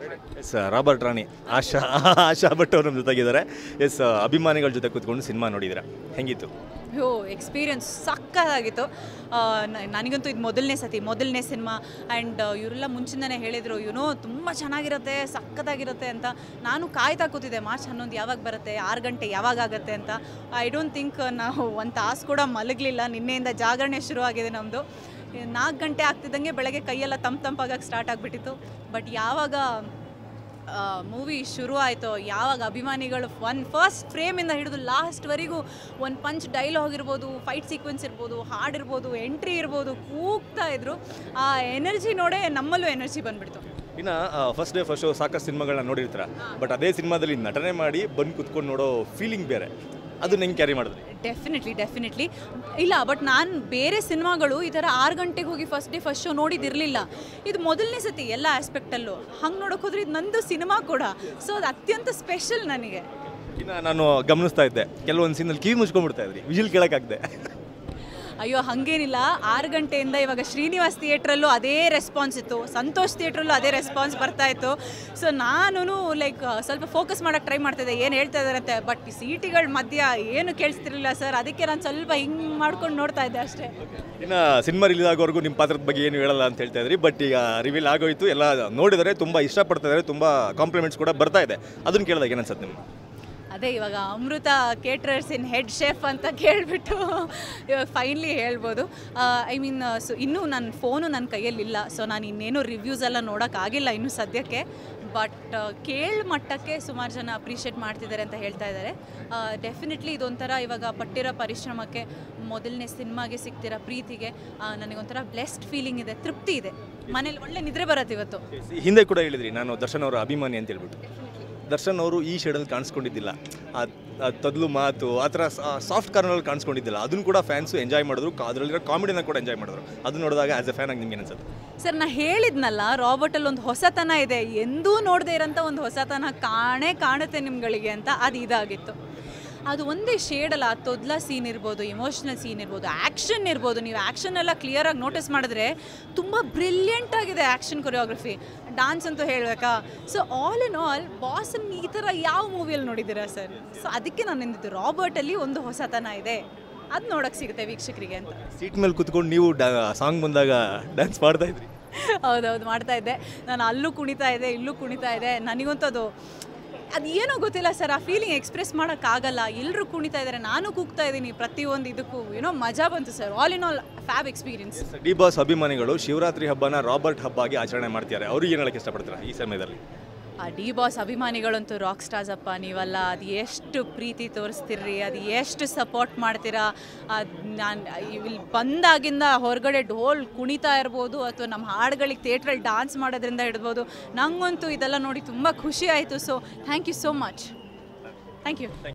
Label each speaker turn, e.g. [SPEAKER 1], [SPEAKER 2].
[SPEAKER 1] S Robert Rani Asha Asha Bhat ಅವರು ನಮ್ಮ ಜೊತೆಗಿದ್ದಾರೆ ಎಸ್ ಅಭಿಮಾನಿಗಳ ಜೊತೆ ಕೂತ್ಕೊಂಡು ಸಿನಿಮಾ ನೋಡಿದ್ದೀರಾ ಹೆಂಗಿತ್ತು
[SPEAKER 2] ಅಯ್ಯೋ ಎಕ್ಸ್ಪೀರಿಯನ್ಸ್ ಸಕ್ಕತ್ತಾಗಿತ್ತು ಆ, ನ- ನನಗಂತೂ ಇದು ಮೊದಲನೇ ಸತಿ ಮೊದಲನೇ ಸಿನಿಮಾ ಆ್ಯಂಡ್ ಇವರೆಲ್ಲ ಮುಂಚಿಂದನೇ ಹೇಳಿದರು ಯುನೋ ತುಂಬ ಚೆನ್ನಾಗಿರುತ್ತೆ ಸಕ್ಕತ್ತಾಗಿರುತ್ತೆ ಅಂತ ನಾನು ಕಾಯ್ತಾ ಕೂತಿದ್ದೆ ಮಾರ್ಚ್ ಹನ್ನೊಂದು ಯಾವಾಗ ಬರುತ್ತೆ ಆರು ಗಂಟೆ ಯಾವಾಗ ಆಗುತ್ತೆ ಅಂತ ಐ ಡೋಂಟ್ ಥಿಂಕ್ ನಾವು ಒಂದು ತಾಸು ಕೂಡ ಮಲಗಲಿಲ್ಲ ನಿನ್ನೆಯಿಂದ ಜಾಗರಣೆ ಶುರು ಆಗಿದೆ ನಮ್ಮದು ನಾಲ್ಕು ಗಂಟೆ ಆಗ್ತಿದ್ದಂಗೆ ಬೆಳಗ್ಗೆ ಕೈಯೆಲ್ಲ ತಂಪು ತಂಪಾಗಕ್ಕೆ ಸ್ಟಾರ್ಟ್ ಆಗಿಬಿಟ್ಟಿತ್ತು ಬಟ್ ಯಾವಾಗ ಮೂವಿ ಶುರು ಆಯಿತು ಯಾವಾಗ ಅಭಿಮಾನಿಗಳು ಒನ್ ಫಸ್ಟ್ ಫ್ರೇಮಿಂದ ಹಿಡಿದು ಲಾಸ್ಟ್ವರೆಗೂ ಒಂದು ಪಂಚ್ ಡೈಲಾಗ್ ಇರ್ಬೋದು ಫೈಟ್ ಸೀಕ್ವೆನ್ಸ್ ಇರ್ಬೋದು ಹಾಡಿರ್ಬೋದು ಎಂಟ್ರಿ ಇರ್ಬೋದು ಕೂಗ್ತಾ ಇದ್ರು ಆ ಎನರ್ಜಿ ನೋಡೇ ನಮ್ಮಲ್ಲೂ ಎನರ್ಜಿ ಬಂದ್ಬಿಡ್ತು
[SPEAKER 1] ಇನ್ನು ಫಸ್ಟ್ ಡೇ ಫಸ್ಟ್ ಶೋ ಸಾಕಷ್ಟು ಸಿನಿಮಾಗಳನ್ನ ನೋಡಿರ್ತೀರ ಬಟ್ ಅದೇ ಸಿನಿಮಾದಲ್ಲಿ ನಟನೆ ಮಾಡಿ ಬಂದು ಕೂತ್ಕೊಂಡು ನೋಡೋ ಫೀಲಿಂಗ್ ಬೇರೆ ಅದು ಹೆಂಗೆ ಕ್ಯಾರಿ ಮಾಡಿದ್ರಿ
[SPEAKER 2] ಡೆಫಿನೆಟ್ಲಿ ಡೆಫಿನೆಟ್ಲಿ ಇಲ್ಲ ಬಟ್ ನಾನು ಬೇರೆ ಸಿನಿಮಾಗಳು ಈ ಥರ ಆರು ಗಂಟೆಗೆ ಹೋಗಿ ಫಸ್ಟ್ ಡೇ ಫಸ್ಟ್ ಶೋ ನೋಡಿದಿರಲಿಲ್ಲ ಇದು ಮೊದಲನೇ ಸತಿ ಎಲ್ಲ ಆಸ್ಪೆಕ್ಟಲ್ಲೂ ಹಂಗೆ ನೋಡೋಕೆ ಹೋದ್ರೆ ಇದು ನಂದು ಸಿನಿಮಾ ಕೂಡ ಸೊ ಅದು ಅತ್ಯಂತ ಸ್ಪೆಷಲ್ ನನಗೆ
[SPEAKER 1] ಇನ್ನು ನಾನು ಗಮನಿಸ್ತಾ ಇದ್ದೆ ಕೆಲವೊಂದು ಸೀನಲ್ಲಿ ಕಿವಿ ಮುಚ್ಕೊಂಡ್ಬಿಡ್ತಾ ಇದ್ರಿ ವಿಜಿಲ್ ಕೇಳೋಕ್ಕಾಗದೆ
[SPEAKER 2] ಅಯ್ಯೋ ಹಾಗೇನಿಲ್ಲ ಆರು ಗಂಟೆಯಿಂದ ಇವಾಗ ಶ್ರೀನಿವಾಸ್ ಥಿಯೇಟ್ರಲ್ಲೂ ಅದೇ ರೆಸ್ಪಾನ್ಸ್ ಇತ್ತು ಸಂತೋಷ್ ಥಿಯೇಟ್ರಲ್ಲೂ ಅದೇ ರೆಸ್ಪಾನ್ಸ್ ಬರ್ತಾ ಇತ್ತು ಸೊ ನಾನು ಲೈಕ್ ಸ್ವಲ್ಪ ಫೋಕಸ್ ಮಾಡೋಕ್ಕೆ ಟ್ರೈ ಮಾಡ್ತಿದ್ದೆ ಏನು ಹೇಳ್ತಾ ಇದ್ದಾರಂತೆ ಬಟ್ ಈ ಸೀಟಿಗಳ ಮಧ್ಯ ಏನು ಕೇಳಿಸ್ತಿರ್ಲಿಲ್ಲ ಸರ್ ಅದಕ್ಕೆ ನಾನು ಸ್ವಲ್ಪ ಹಿಂಗೆ ಮಾಡ್ಕೊಂಡು ನೋಡ್ತಾ ಇದ್ದೆ ಅಷ್ಟೇ
[SPEAKER 1] ಇನ್ನು ಸಿನಿಮಾ ರಿಲೀಸ್ ಆಗೋವರೆಗೂ ನಿಮ್ಮ ಪಾತ್ರದ ಬಗ್ಗೆ ಏನು ಹೇಳಲ್ಲ ಅಂತ ಹೇಳ್ತಾ ಇದ್ರಿ ಬಟ್ ಈಗ ರಿವೀಲ್ ಆಗೋಯ್ತು ಎಲ್ಲ ನೋಡಿದರೆ ತುಂಬ ಇಷ್ಟಪಡ್ತಾ ಇದ್ದಾರೆ ತುಂಬ ಕಾಂಪ್ಲಿಮೆಂಟ್ಸ್ ಕೂಡ ಬರ್ತಾ ಇದೆ ಅದನ್ನು ಕೇಳಿದಾಗ ಏನು ಅನ್ಸುತ್ತೆ ನಿಮ್ಗೆ
[SPEAKER 2] ಅದೇ ಇವಾಗ ಅಮೃತ ಕೇಟ್ರರ್ಸ್ ಇನ್ ಹೆಡ್ ಶೆಫ್ ಅಂತ ಕೇಳಿಬಿಟ್ಟು ಇವಾಗ ಫೈನ್ಲಿ ಹೇಳ್ಬೋದು ಐ ಮೀನ್ ಸೊ ಇನ್ನೂ ನನ್ನ ಫೋನು ನನ್ನ ಕೈಯಲ್ಲಿಲ್ಲ ಸೊ ನಾನು ಇನ್ನೇನು ರಿವ್ಯೂಸ್ ಎಲ್ಲ ನೋಡೋಕ್ಕಾಗಿಲ್ಲ ಇನ್ನೂ ಸದ್ಯಕ್ಕೆ ಬಟ್ ಕೇಳ ಮಟ್ಟಕ್ಕೆ ಸುಮಾರು ಜನ ಅಪ್ರಿಷಿಯೇಟ್ ಮಾಡ್ತಿದ್ದಾರೆ ಅಂತ ಹೇಳ್ತಾ ಇದ್ದಾರೆ ಡೆಫಿನೆಟ್ಲಿ ಇದೊಂಥರ ಇವಾಗ ಪಟ್ಟಿರೋ ಪರಿಶ್ರಮಕ್ಕೆ ಮೊದಲನೇ ಸಿನಿಮಾಗೆ ಸಿಗ್ತಿರೋ ಪ್ರೀತಿಗೆ ಆ, ನನಗೊಂಥರ ಬ್ಲೆಸ್ಡ್ ಫೀಲಿಂಗ್ ಇದೆ ತೃಪ್ತಿ ಇದೆ ಮನೇಲಿ ಒಳ್ಳೆ ನಿದ್ರೆ ಬರುತ್ತೆ ಇವತ್ತು
[SPEAKER 1] ಹಿಂದೆ ಕೂಡ ಹೇಳಿದ್ರಿ ನಾನು ದರ್ಶನ್ ಅವರ ಅಭಿಮಾನಿ ಅಂತ ಹೇಳ್ಬಿಟ್ಟು ದರ್ಶನ್ ಅವರು ಈ ಶೇಡಲ್ಲಿ ಕಾಣಿಸ್ಕೊಂಡಿದ್ದಿಲ್ಲ ಆ ಆ ತದ್ಲು ಮಾತು ಆ ಥರ ಸಾಫ್ಟ್ ಕಾರ್ನಲ್ಲಿ ಕಾಣಿಸ್ಕೊಂಡಿದ್ದಿಲ್ಲ ಅದನ್ನು ಕೂಡ ಫ್ಯಾನ್ಸು ಎಂಜಾಯ್ ಮಾಡಿದ್ರು ಕಾ- ಅದರಲ್ಲಿರೋ ಕಾಮಿಡಿನ ಕೂಡ ಎಂಜಾಯ್ ಮಾಡಿದ್ರು ಅದು ನೋಡಿದಾಗ ಆಸ್ ಎ ಫ್ಯಾನ್ ಆಗಿ ನಿಮ್ಗೆ ಅನ್ಸುತ್ತೆ
[SPEAKER 2] ಸರ್ ನಾ ಹೇಳಿದ್ನಲ್ಲ ರಾಬರ್ಟಲ್ಲಿ ಒಂದು ಹೊಸತನ ಇದೆ ಎಂದೂ ನೋಡದೇ ಇರೋಂಥ ಒಂದು ಹೊಸತನ ಕಾಣೇ ಕಾಣುತ್ತೆ ನಿಮ್ಗಳಿಗೆ ಅಂತ ಅದು ಇದಾಗಿತ್ತು ಅದು ಒಂದೇ ಶೇಡಲ್ಲ ಆ ತೊದ್ಲ ಸೀನ್ ಇರ್ಬೋದು ಇಮೋಷ್ನಲ್ ಸೀನ್ ಇರ್ಬೋದು ಆ್ಯಕ್ಷನ್ ಇರ್ಬೋದು ನೀವು ಆ್ಯಕ್ಷನ್ ಎಲ್ಲ ಕ್ಲಿಯರಾಗಿ ನೋಟಿಸ್ ಮಾಡಿದ್ರೆ ತುಂಬ ಬ್ರಿಲಿಯಂಟ್ ಆಗಿದೆ ಆ್ಯಕ್ಷನ್ ಕೊರಿಯೋಗ್ರಫಿ ಡಾನ್ಸ್ ಅಂತೂ ಹೇಳಬೇಕಾ ಸೊ ಆಲ್ ಇನ್ ಆಲ್ ಬಾಸನ್ ಈ ಥರ ಯಾವ ಮೂವಿಯಲ್ಲಿ ನೋಡಿದ್ದೀರಾ ಸರ್ ಸೊ ಅದಕ್ಕೆ ನಾನು ಎಂದಿದ್ದು ರಾಬರ್ಟಲ್ಲಿ ಒಂದು ಹೊಸತನ ಇದೆ ಅದು ನೋಡೋಕ್ಕೆ ಸಿಗುತ್ತೆ ವೀಕ್ಷಕರಿಗೆ ಅಂತ
[SPEAKER 1] ಸೀಟ್ ಮೇಲೆ ಕುತ್ಕೊಂಡು ನೀವು ಸಾಂಗ್ ಬಂದಾಗ ಡ್ಯಾನ್ಸ್ ಮಾಡ್ತಾ ಇದ್ರಿ
[SPEAKER 2] ಹೌದೌದು ಮಾಡ್ತಾ ಇದ್ದೆ ನಾನು ಅಲ್ಲೂ ಕುಣಿತಾ ಇದ್ದೆ ಇಲ್ಲೂ ಕುಣಿತಾ ಇದೆ ನನಗಂತೂ ಅದು ಅದು ಏನೋ ಗೊತ್ತಿಲ್ಲ ಸರ್ ಆ ಫೀಲಿಂಗ್ ಎಕ್ಸ್ಪ್ರೆಸ್ ಮಾಡೋಕ್ಕಾಗಲ್ಲ ಎಲ್ಲರೂ ಕುಣಿತಾ ಇದ್ದಾರೆ ನಾನು ಕೂಗ್ತಾ ಇದ್ದೀನಿ ಪ್ರತಿಯೊಂದು ಇದಕ್ಕೂ ಏನೋ ಮಜಾ ಬಂತು sir all in all fab experience
[SPEAKER 1] D boss ಅಭಿಮಾನಿಗಳು ಶಿವರಾತ್ರಿ ಹಬ್ಬನ ರಾಬರ್ಟ್ ಹಬ್ಬ ಆಗಿ ಆಚರಣೆ ಮಾಡ್ತಿದ್ದಾರೆ ಅವ್ರಿಗೆ ಏನು ಹೇಳಕ್ಕೆ ಇಷ್ಟಪಡ್ತೀರಾ ಈ ಸಮಯದಲ್ಲಿ
[SPEAKER 2] ಆ ಡಿ ಬಾಸ್ ಅಭಿಮಾನಿಗಳಂತೂ ರಾಕ್ ಸ್ಟಾರ್ಸ್ ಅಪ್ಪ ನೀವಲ್ಲ ಅದು ಎಷ್ಟು ಪ್ರೀತಿ ತೋರಿಸ್ತಿರ್ರಿ ಅದು ಎಷ್ಟು ಸಪೋರ್ಟ್ ಮಾಡ್ತೀರಾ ಅದು ನಾನು ಇಲ್ಲಿ ಬಂದಾಗಿಂದ ಹೊರಗಡೆ ಢೋಲ್ ಕುಣಿತಾ ಇರ್ಬೋದು ಅಥವಾ ನಮ್ಮ ಹಾಡುಗಳಿಗೆ ಥಿಯೇಟ್ರಲ್ಲಿ ಡಾನ್ಸ್ ಮಾಡೋದ್ರಿಂದ ಹಿಡ್ಬೋದು ನಂಗಂತೂ ಇದೆಲ್ಲ ನೋಡಿ ತುಂಬ ಖುಷಿ ಆಯಿತು so thank you so much thank you